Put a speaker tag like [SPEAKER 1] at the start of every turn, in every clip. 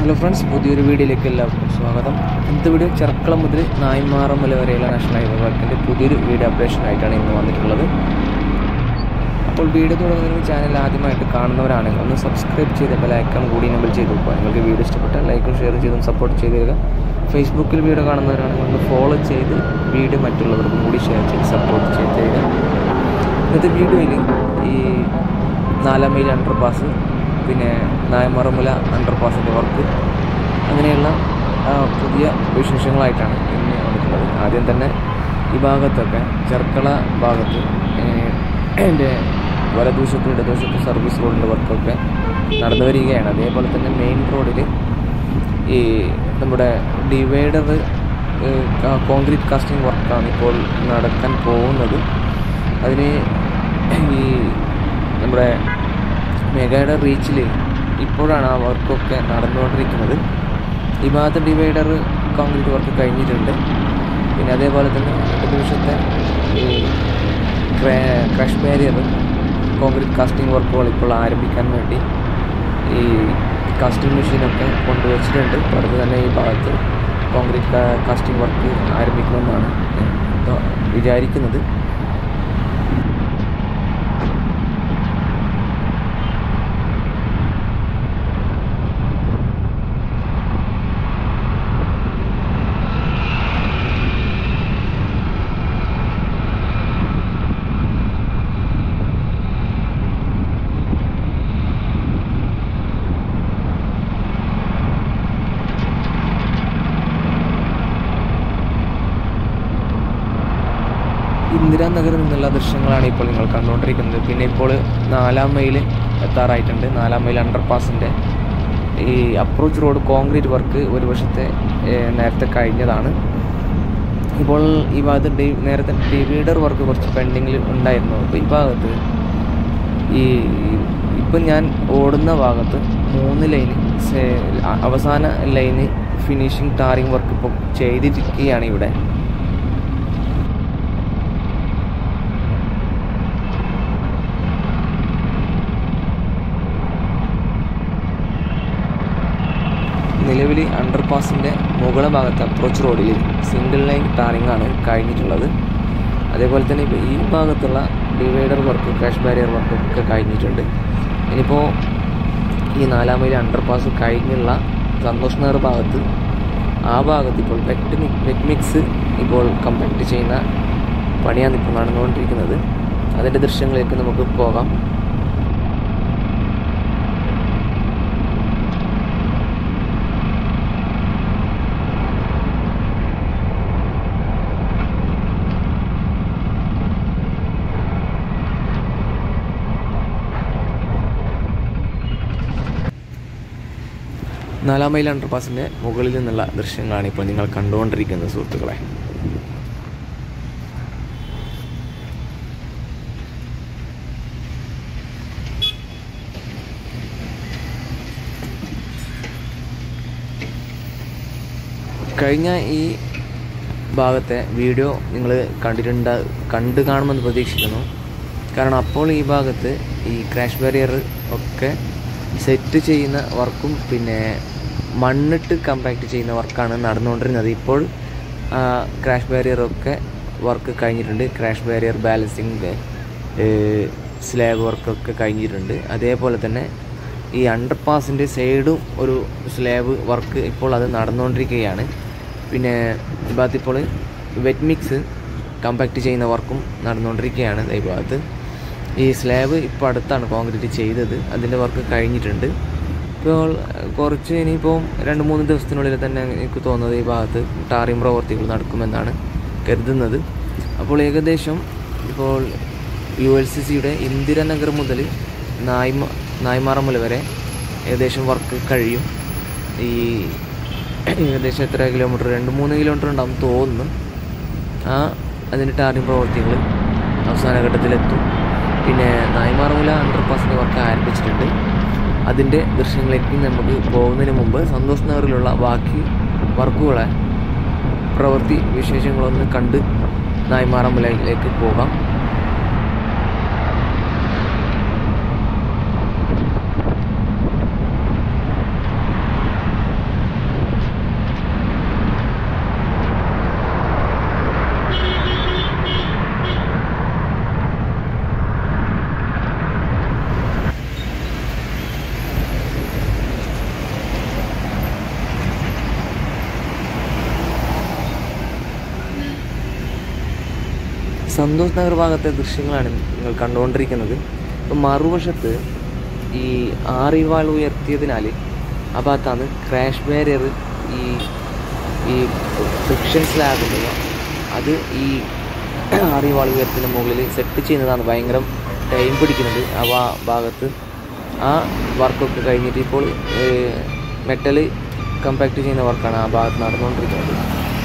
[SPEAKER 1] Hello friends പുതിയൊരു വീഡിയോയിലേക്ക് എല്ലാവർക്കും സ്വാഗതം ഇന്നത്തെ വീഡിയോ ചെർക്കളം മുതൽ നായ്മാറമല വരെയുള്ള നാഷണൽ ഹൈവേ വർക്കിൻ്റെ പുതിയൊരു വീഡിയോ അപ്ഡേഷൻ ആയിട്ടാണ് ഇന്ന് വന്നിട്ടുള്ളത് അപ്പോൾ വീഡിയോ തുടങ്ങുന്നതിന് ചാനൽ ആദ്യമായിട്ട് കാണുന്നവരാണെങ്കിൽ ഒന്ന് സബ്സ്ക്രൈബ് ചെയ്ത് ബെലൈക്കൺ കൂടി എനബിൾ ചെയ്ത് വെക്കുക നിങ്ങൾക്ക് വീഡിയോ ഇഷ്ടപ്പെട്ടാൽ ലൈക്കും ഷെയർ ചെയ്തും സപ്പോർട്ട് ചെയ്ത് തരിക ഫേസ്ബുക്കിൽ വീഡിയോ കാണുന്നവരാണെങ്കിൽ ഒന്ന് ഫോളോ ചെയ്ത് വീഡിയോ മറ്റുള്ളവർക്കും കൂടി ഷെയർ ചെയ്ത് സപ്പോർട്ട് ചെയ്ത് തരിക ഇന്നത്തെ വീഡിയോയിൽ ഈ നാലാം മൈൽ അണ്ടർ പാസ് പിന്നെ നായമറമുല അണ്ടർ പാസിൻ്റെ വർക്ക് അങ്ങനെയുള്ള ആ, പുതിയ വിശേഷങ്ങളായിട്ടാണ് ഇന്ന് വന്നിട്ടുള്ളത് ആദ്യം തന്നെ ഈ ഭാഗത്തൊക്കെ ചെർക്കള ഭാഗത്ത് എൻ്റെ വലതുവശത്തും ഇടതുവശത്തും സർവീസ് റോഡിൻ്റെ വർക്കൊക്കെ നടന്നു വരികയാണ് അതേപോലെ തന്നെ മെയിൻ റോഡിൽ ഈ നമ്മുടെ ഡിവൈഡർ കോൺക്രീറ്റ് കാസ്റ്റിംഗ് വർക്കാണ് ഇപ്പോൾ നടക്കാൻ പോകുന്നത് അതിന് ഈ നമ്മുടെ മെഗയുടെ റീച്ചിൽ ഇപ്പോഴാണ് ആ വർക്കൊക്കെ നടന്നുകൊണ്ടിരിക്കുന്നത് ഈ ഭാഗത്ത് ഡിവൈഡർ കോൺക്രീറ്റ് വർക്ക് കഴിഞ്ഞിട്ടുണ്ട് പിന്നെ അതേപോലെ തന്നെ ഇടതുവശത്തെ ഈ ക്രഷ് ബാരിയർ കോൺക്രീറ്റ് കാസ്റ്റിംഗ് വർക്കുകൾ ഇപ്പോൾ ആരംഭിക്കാൻ വേണ്ടി ഈ കാസ്റ്റിംഗ് മെഷീനൊക്കെ കൊണ്ടുവച്ചിട്ടുണ്ട് അപ്പോൾ അടുത്ത് തന്നെ ഈ ഭാഗത്ത് കോൺക്രീറ്റ് കാസ്റ്റിംഗ് വർക്ക് ആരംഭിക്കുമെന്നാണ് ഞാൻ ഇപ്പോൾ വിചാരിക്കുന്നത് ഇന്ദിരാനഗറിൽ നിന്നുള്ള ദൃശ്യങ്ങളാണ് ഇപ്പോൾ നിങ്ങൾ കണ്ടുകൊണ്ടിരിക്കുന്നത് പിന്നെ ഇപ്പോൾ നാലാം മൈൽ എത്താറായിട്ടുണ്ട് നാലാം മൈൽ അണ്ടർ പാസിൻ്റെ ഈ അപ്രോച്ച് റോഡ് കോൺക്രീറ്റ് വർക്ക് ഒരു വശത്തെ ഏഹ്, നേരത്തെ കഴിഞ്ഞതാണ് ഇപ്പോൾ ഈ ഭാഗത്ത് ഡി നേരത്തെ ഡിവൈഡർ വർക്ക് കുറച്ച് പെൻഡിങ്ങിൽ ഉണ്ടായിരുന്നു അപ്പോൾ ഈ ഭാഗത്ത് ഈ ഇപ്പം ഞാൻ ഓടുന്ന ഭാഗത്ത് മൂന്ന് ലൈന് അവസാന ലൈന് ഫിനിഷിംഗ് ടാറിങ് വർക്ക് ഇപ്പോൾ ചെയ്തിരിക്കുകയാണ് ഇവിടെ നിലവിൽ അണ്ടർ പാസിൻ്റെ മുകള ഭാഗത്ത് അപ്രോച്ച് റോഡിൽ സിംഗിൾ ലൈൻ ടാറിംഗ് ആണ് കഴിഞ്ഞിട്ടുള്ളത് അതേപോലെ തന്നെ ഇപ്പോൾ ഈ ഭാഗത്തുള്ള divider work crash barrier work ഒക്കെ കഴിഞ്ഞിട്ടുണ്ട് ഇനിയിപ്പോൾ ഈ നാലാം മൈൽ അണ്ടർ പാസ് കഴിഞ്ഞുള്ള സന്തോഷ് നഗർ ഭാഗത്ത് ആ ഭാഗത്ത് ഇപ്പോൾ വെറ്റ് മി വെറ്റ് മിക്സ് ഇപ്പോൾ കമ്പാക്ട് ചെയ്യുന്ന പണിയാണ് ഇപ്പോൾ നടന്നുകൊണ്ടിരിക്കുന്നത് അതിൻ്റെ ദൃശ്യങ്ങളിലേക്ക് നമുക്ക് പോകാം നാലാം മൈൽ അണ്ടർ പാസിൻ്റെ മുകളിൽ നിന്നുള്ള ദൃശ്യങ്ങളാണ് ഇപ്പോൾ നിങ്ങൾ കണ്ടുകൊണ്ടിരിക്കുന്നത് സുഹൃത്തുക്കളെ കഴിഞ്ഞ ഈ ഭാഗത്തെ വീഡിയോ നിങ്ങൾ കണ്ടിട്ടുണ്ട് കണ്ടു കാണുമെന്ന് പ്രതീക്ഷിക്കുന്നു കാരണം അപ്പോൾ ഈ ഭാഗത്ത് ഈ ക്രാഷ് ബാരിയർ ഒക്കെ സെറ്റ് ചെയ്യുന്ന വർക്കും പിന്നെ മണ്ണിട്ട് കമ്പാക്ട് ചെയ്യുന്ന വർക്കാണ് നടന്നുകൊണ്ടിരുന്നത് ഇപ്പോൾ ക്രാഷ് ബാരിയറൊക്കെ വർക്ക് കഴിഞ്ഞിട്ടുണ്ട് ക്രാഷ് ബാരിയർ ബാലൻസിങ് സ്ലാബ് വർക്കൊക്കെ കഴിഞ്ഞിട്ടുണ്ട് അതേപോലെ തന്നെ ഈ അണ്ടർ പാസിൻ്റെ സൈഡും ഒരു സ്ലാബ് വർക്ക് ഇപ്പോൾ അത് നടന്നുകൊണ്ടിരിക്കുകയാണ് പിന്നെ ഈ ഭാഗത്ത് ഇപ്പോൾ വെറ്റ് മിക്സ് കമ്പാക്ട് ചെയ്യുന്ന വർക്കും നടന്നുകൊണ്ടിരിക്കുകയാണ് ഈ ഭാഗത്ത് ഈ സ്ലാബ് ഇപ്പോൾ അടുത്താണ് കോൺക്രീറ്റ് ചെയ്തത് അതിൻ്റെ വർക്ക് കഴിഞ്ഞിട്ടുണ്ട് ഇപ്പോൾ കുറച്ച് ഇനിയിപ്പോൾ രണ്ട് മൂന്ന് ദിവസത്തിനുള്ളിൽ തന്നെ എനിക്ക് തോന്നുന്നത് ഈ ഭാഗത്ത് ടാറിംഗ് പ്രവർത്തികൾ നടക്കുമെന്നാണ് കരുതുന്നത് അപ്പോൾ ഏകദേശം ഇപ്പോൾ യു എൽ സി സിയുടെ ഇന്ദിരാനഗർ മുതൽ നായ്മ നായ്മാറമുല വരെ ഏകദേശം വർക്ക് കഴിയും ഈ ഏകദേശം എത്ര കിലോമീറ്റർ രണ്ട് മൂന്ന് കിലോമീറ്റർ ഉണ്ടാവും തോന്നുന്നു ആ അതിൻ്റെ ടാറിംഗ് പ്രവർത്തികൾ അവസാന ഘട്ടത്തിലെത്തും പിന്നെ നായ്മാറമുല അണ്ടർ പാസിൻ്റെ വർക്ക് ആരംഭിച്ചിട്ടുണ്ട് അതിൻ്റെ ദൃശ്യങ്ങളിലേക്ക് നമുക്ക് പോകുന്നതിന് മുമ്പ് സന്തോഷ് നഗറിലുള്ള ബാക്കി വർക്കുകളെ പ്രവൃത്തി വിശേഷങ്ങളൊന്ന് കണ്ട് നായ്മാറമുലയിലേക്ക് പോകാം സന്തോഷ് നഗർ ഭാഗത്തെ ദൃശ്യങ്ങളാണ് നിങ്ങൾ കണ്ടുകൊണ്ടിരിക്കുന്നത് ഇപ്പം മറുവശത്ത് ഈ ആറിവാൾ ഉയർത്തിയതിനാൽ ആ ഭാഗത്താണ് ക്രാഷ് ബാരിയർ ഈ ഈ ഫ്രിക്ഷൻ സ്ലാബ് ഉണ്ടല്ലോ അത് ഈ ആറിവാൾ ഉയരത്തിൻ്റെ മുകളിൽ സെറ്റ് ചെയ്യുന്നതാണ് ഭയങ്കര ടൈം പിടിക്കുന്നത് ആ ഭാ- ഭാഗത്ത് ആ വർക്കൊക്കെ കഴിഞ്ഞിട്ട് ഇപ്പോൾ മെറ്റൽ കമ്പാക്ട് ചെയ്യുന്ന വർക്കാണ് ആ ഭാഗത്ത് നടന്നുകൊണ്ടിരിക്കുന്നത്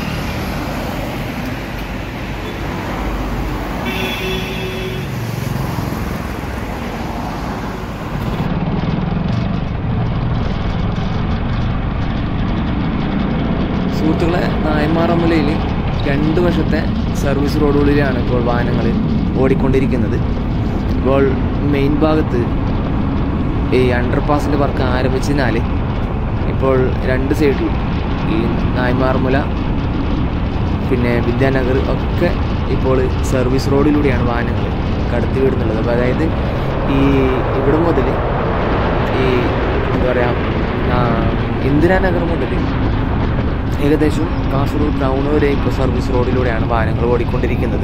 [SPEAKER 1] സുഹൃത്തുക്കളെ നായമാറമ്മലയിൽ രണ്ട് വശത്തെ സർവീസ് റോഡുകളിലാണ് ഇപ്പോൾ വാഹനങ്ങൾ ഓടിക്കൊണ്ടിരിക്കുന്നത് ഇപ്പോൾ മെയിൻ ഭാഗത്ത് ഈ അണ്ടർപാസിൻ്റെ വർക്ക് ആരംഭിച്ചതിനാൽ ഇപ്പോൾ രണ്ട് സൈഡിലും ഈ നായ്മാർമുല പിന്നെ വിദ്യാനഗർ ഒക്കെ ഇപ്പോൾ സർവീസ് റോഡിലൂടെയാണ് വാഹനങ്ങൾ കടത്തി വിടുന്നുള്ളത് അപ്പോൾ അതായത് ഈ ഇവിടെ മുതൽ ഈ എന്താ പറയുക ഇന്ദിരാനഗർ മുതൽ ഏകദേശം കാസർഗോഡ് ടൗൺ വരെ ഇപ്പോൾ സർവീസ് റോഡിലൂടെയാണ് വാഹനങ്ങൾ ഓടിക്കൊണ്ടിരിക്കുന്നത്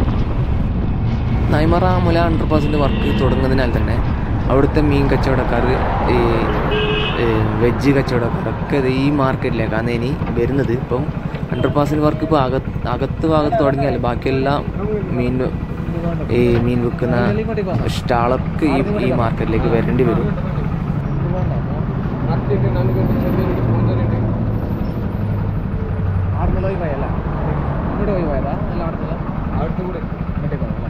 [SPEAKER 1] നൈമറ മുല അണ്ടർപാസിൻ്റെ വർക്ക് തുടങ്ങുന്നതിനാൽ തന്നെ അവിടുത്തെ മീൻ കച്ചവടക്കാർ ഈ ഈ വെജ് കച്ചവടക്കാരൊക്കെ ഇത് ഈ മാർക്കറ്റിലേക്കാണ് ഇനി വരുന്നത് ഇപ്പം അണ്ടർപാസിൻ്റെ വർക്ക് ഇപ്പോൾ അകത്ത് അകത്ത് ഭാഗത്ത് തുടങ്ങിയാൽ ബാക്കിയെല്ലാം മീൻ ഈ മീൻ വിൽക്കുന്ന സ്റ്റാളൊക്കെ ഈ ഈ മാർക്കറ്റിലേക്ക് വരേണ്ടി വരും
[SPEAKER 2] ആടുന്ന് പോയി പോയല്ല ഇങ്ങോട്ട് പോയി പോയതാ അല്ല അവിടുത്തെ അവിടുത്തെ കൂടെ ഇങ്ങോട്ടേ പോയതല്ല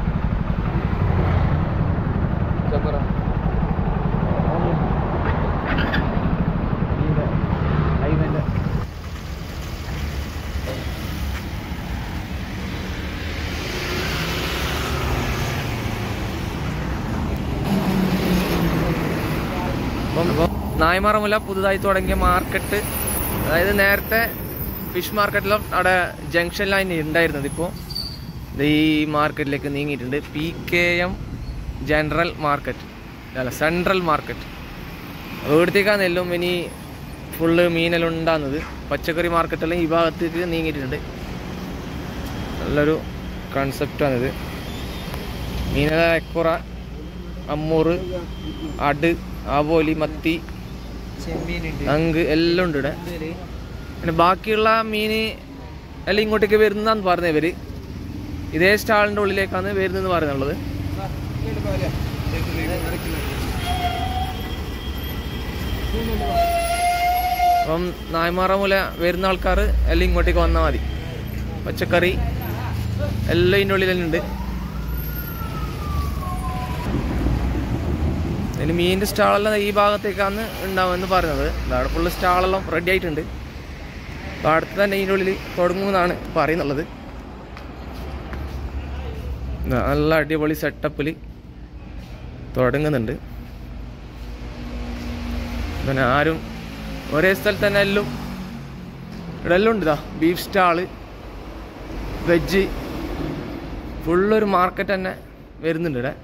[SPEAKER 2] ഹൈവേൻ്റെ
[SPEAKER 1] അപ്പം നായ്മാറമുല പുതുതായി തുടങ്ങിയ മാർക്കറ്റ് അതായത് നേരത്തെ ഫിഷ് മാർക്കറ്റിലും അവിടെ ജംഗ്ഷൻ ലൈൻ ഉണ്ടായിരുന്നത് ഇപ്പോൾ ഈ മാർക്കറ്റിലേക്ക് നീങ്ങിയിട്ടുണ്ട് P K M general market അല്ല സെൻട്രൽ മാർക്കറ്റ് ഇവിടത്തേക്കാണ് എല്ലാം ഇനി ഫുള്ള് മീനെല്ലാം ഉണ്ടാകുന്നത് പച്ചക്കറി മാർക്കറ്റെല്ലാം ഈ ഭാഗത്തേക്ക് നീങ്ങിയിട്ടുണ്ട് നല്ലൊരു കൺസെപ്റ്റാണിത് മീനെല്ലാം എക്കുറ അമ്മൂറ് അട് ആവോലി മത്തി
[SPEAKER 2] ചെമ്മീനുണ്ട്
[SPEAKER 1] അങ്ക് എല്ലാം ഉണ്ട് ഇവിടെ പിന്നെ ബാക്കിയുള്ള മീന് എല്ലാം ഇങ്ങോട്ടേക്ക് വരുന്നതാന്ന് പറഞ്ഞത് ഇവര് ഇതേ സ്റ്റാളിന്റെ ഉള്ളിലേക്കാണ് വരുന്നതെന്ന് പറയുന്നുള്ളത് അപ്പം നായ്മാറ മൂല വരുന്ന ആൾക്കാർ എല്ലാം ഇങ്ങോട്ടേക്ക് വന്നാൽ മതി പച്ചക്കറി എല്ലാം ഇതിൻ്റെ ഉള്ളിൽ തന്നെ ഉണ്ട് ഇതിന് മീനിൻ്റെ സ്റ്റാളെല്ലാം ഈ ഭാഗത്തേക്കാണ് ഉണ്ടാവുമെന്ന് പറയുന്നത് അവിടെ ഫുള്ള് സ്റ്റാളെല്ലാം റെഡി ആയിട്ടുണ്ട് അപ്പോൾ അടുത്ത് തന്നെ ഇതിൻ്റെ ഉള്ളിൽ തുടങ്ങുമെന്നാണ് പറയുന്നുള്ളത് ദാ നല്ല അടിപൊളി സെറ്റപ്പിൽ തുടങ്ങുന്നുണ്ട് പിന്നെ ആരും ഒരേ സ്ഥലത്ത് തന്നെ എല്ലാം ഇവിടെ എല്ലാം ഉണ്ട് ഇതാ ബീഫ് സ്റ്റാള് വെജ് ഫുള്ളൊരു മാർക്കറ്റ് തന്നെ വരുന്നുണ്ട് ഇവിടെ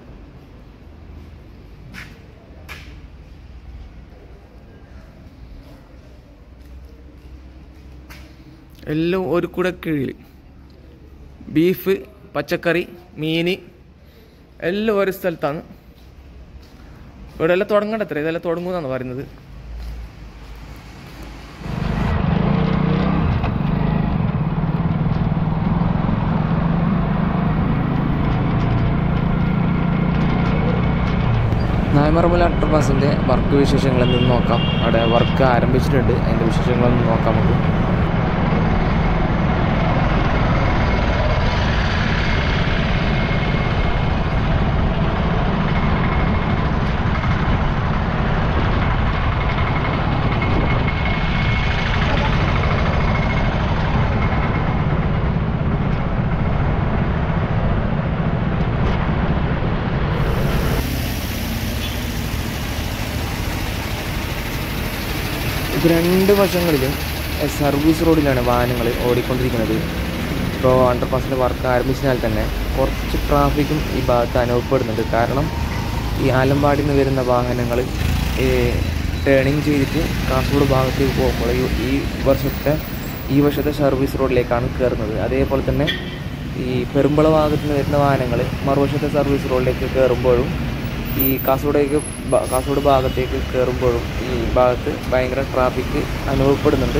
[SPEAKER 1] എല്ലാം ഒരു കൂടെ കീഴിൽ ബീഫ് പച്ചക്കറി മീൻ എല്ലാം ഒരു സ്ഥലത്താണ് ഇവിടെ എല്ലാം തുടങ്ങണ്ടത്ര ഇതെല്ലാം തുടങ്ങുമെന്നാണ് പറയുന്നത് നായ്മറമുല അട്ടർപാസിൻ്റെ വർക്ക് വിശേഷങ്ങളിൽ നിന്ന് നോക്കാം അവിടെ വർക്ക് ആരംഭിച്ചിട്ടുണ്ട് അതിൻ്റെ വിശേഷങ്ങളൊന്നും നോക്കാം നമുക്ക് ഇത് രണ്ട് വശങ്ങളിലും എ, സർവീസ് റോഡിലാണ് വാഹനങ്ങൾ ഓടിക്കൊണ്ടിരിക്കുന്നത് ഇപ്പോൾ അണ്ടർപാസിൻ്റെ വർക്ക് ആരംഭിച്ചതിനാൽ തന്നെ കുറച്ച് ട്രാഫിക്കും ഈ ഭാഗത്ത് അനുഭവപ്പെടുന്നുണ്ട് കാരണം ഈ ആലമ്പാടിൽ നിന്ന് വരുന്ന വാഹനങ്ങൾ ടേണിങ് ചെയ്തിട്ട് കാസർഗോഡ് ഭാഗത്തേക്ക് പോകുമ്പോൾ ഈ- ഈ വർഷത്തെ ഈ വർഷത്തെ സർവീസ് റോഡിലേക്കാണ് കയറുന്നത് അതേപോലെ തന്നെ ഈ പെരുമ്പള ഭാഗത്ത് നിന്ന് വരുന്ന വാഹനങ്ങൾ മറുവശത്തെ സർവീസ് റോഡിലേക്ക് കയറുമ്പോഴും ഈ കാസർഗോഡേക്ക് ബ- കാസർഗോഡ് ഭാഗത്തേക്ക് കയറുമ്പോഴും ഈ ഭാഗത്ത് ഭയങ്കര ട്രാഫിക് അനുഭവപ്പെടുന്നുണ്ട്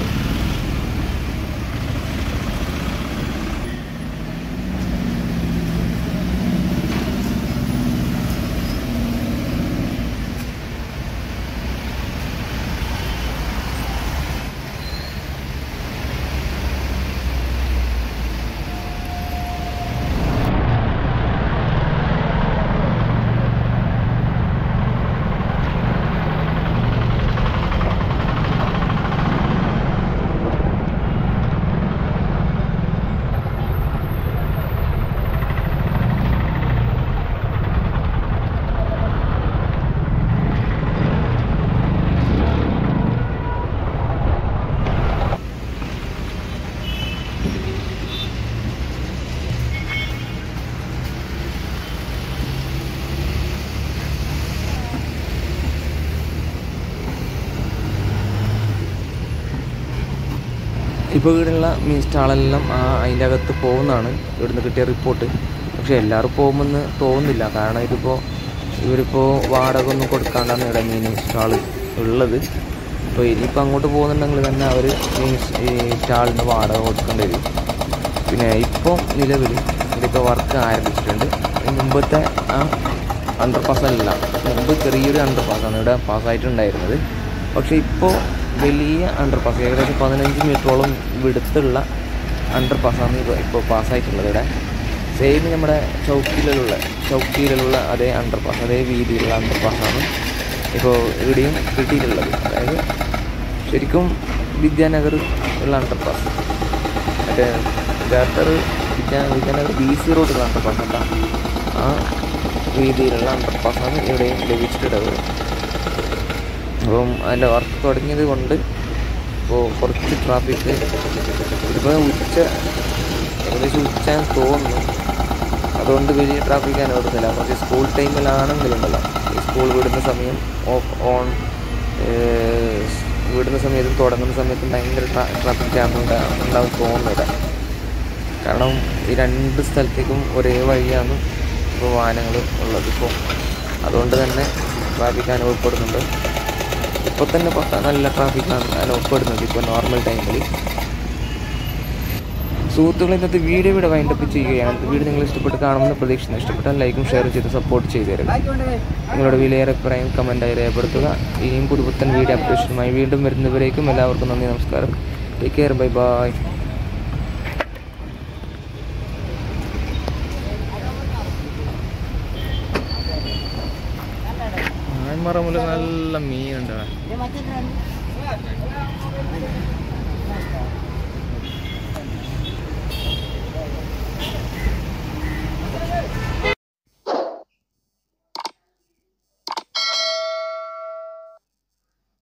[SPEAKER 1] ഇപ്പോൾ ഇവിടെയുള്ള മീൻ സ്റ്റാളെല്ലാം ആ അതിൻ്റെ അകത്ത് പോകുന്നതാണ് ഇവിടുന്ന് കിട്ടിയ റിപ്പോർട്ട് പക്ഷേ എല്ലാവരും പോകുമെന്ന് തോന്നുന്നില്ല കാരണം ഇതിപ്പോൾ ഇവരിപ്പോൾ വാടക ഒന്നും കൊടുക്കാണ്ടാണ് ഇവിടെ മീൻ സ്റ്റാൾ ഉള്ളത് അപ്പോൾ ഇനിയിപ്പോൾ അങ്ങോട്ട് പോകുന്നുണ്ടെങ്കിൽ തന്നെ അവർ മീൻ സ്- ഈ സ്റ്റാളിന് വാടക കൊടുക്കേണ്ടി വരും പിന്നെ ഇപ്പോൾ നിലവിൽ ഇതിപ്പോൾ വർക്ക് ആരംഭിച്ചിട്ടുണ്ട് ഈ മുമ്പത്തെ ആ അണ്ടർ പാസ്സല്ല മുമ്പ് ചെറിയൊരു അണ്ടർ പാസ്സാണ് ഇവിടെ പാസ്സായിട്ടുണ്ടായിരുന്നത് പക്ഷേ ഇപ്പോൾ വലിയ അണ്ടർ പാസ് ഏകദേശം പതിനഞ്ച് മീറ്ററോളം വിടുത്തുള്ള അണ്ടർ പാസ്സാണ് ഇപ്പോൾ ഇപ്പോൾ പാസ്സായിട്ടുള്ളത് ഇവിടെ സെയിം നമ്മുടെ ചൗക്കിയിലുള്ള ചൗക്കിയിലുള്ള അതേ അണ്ടർ പാസ് അതേ വീതിയിലുള്ള അണ്ടർ പാസ്സാണ് ഇപ്പോൾ ഇവിടെയും കിട്ടിയിട്ടുള്ളത് അതായത് ശരിക്കും വിദ്യാനഗർ ഉള്ള അണ്ടർ പാസ് മറ്റേ ഖത്തർ വിദ്യാ വിദ്യാനഗർ ബി സി റോഡിലുള്ള അണ്ടർ പാസ് അല്ല ആ രീതിയിലുള്ള അണ്ടർ പാസ്സാണ് ഇവിടെയും ലഭിച്ചിട്ടുള്ളത് അപ്പം അതിൻ്റെ വർക്ക് തുടങ്ങിയത് കൊണ്ട് ഇപ്പോൾ കുറച്ച് ട്രാഫിക് ഇതിപ്പോൾ ഉച്ച ഏകദേശം ഉച്ച എന്ന് തോന്നുന്നു അതുകൊണ്ട് വലിയ ട്രാഫിക് അനുഭവപ്പെടുന്നില്ല പക്ഷേ സ്കൂൾ ടൈമിലാണെങ്കിലുണ്ടല്ലോ ഈ സ്കൂൾ വിടുന്ന സമയം ഓഫ് ഓൺ വിടുന്ന സമയത്തും തുടങ്ങുന്ന സമയത്തും ഭയങ്കര ട്രാഫിക് ജാം ഉണ്ടാവും തോന്നുന്നില്ല കാരണം ഈ രണ്ട് സ്ഥലത്തേക്കും ഒരേ വഴിയാണ് ഇപ്പോൾ വാഹനങ്ങൾ ഉള്ളത് ഇപ്പോൾ അതുകൊണ്ട് തന്നെ ട്രാഫിക് അനുഭവപ്പെടുന്നുണ്ട് ഇപ്പോൾ തന്നെ പക്ക നല്ല ട്രാഫിക്കാണ് അനുഭവപ്പെടുന്നത് ഇപ്പോൾ നോർമൽ ടൈമിൽ സുഹൃത്തുക്കളെ ഇന്നത്തെ വീഡിയോ ഇവിടെ വൈൻഡപ്പ് ചെയ്യുകയാണ് ഇന്നത്തെ വീഡിയോ നിങ്ങൾ ഇഷ്ടപ്പെട്ട് കാണുമെന്ന് പ്രതീക്ഷിക്കുന്നു ഇഷ്ടപ്പെട്ടാൽ ലൈക്കും ഷെയർ ചെയ്ത് സപ്പോർട്ട് ചെയ്തു തരിക നിങ്ങളുടെ വിലയേറെ അഭിപ്രായം കമൻറ്റായി രേഖപ്പെടുത്തുക ഇനിയും പുതുപുത്തൻ വീഡിയോ അപ്ഡേഷനുമായി വീണ്ടും വരുന്നവരേക്കും എല്ലാവർക്കും നന്ദി നമസ്കാരം ടേക്ക് കെയർ ബൈ ബൈ ആൺമറമുല നല്ല മീനുണ്ട്
[SPEAKER 3] Dia macam kan.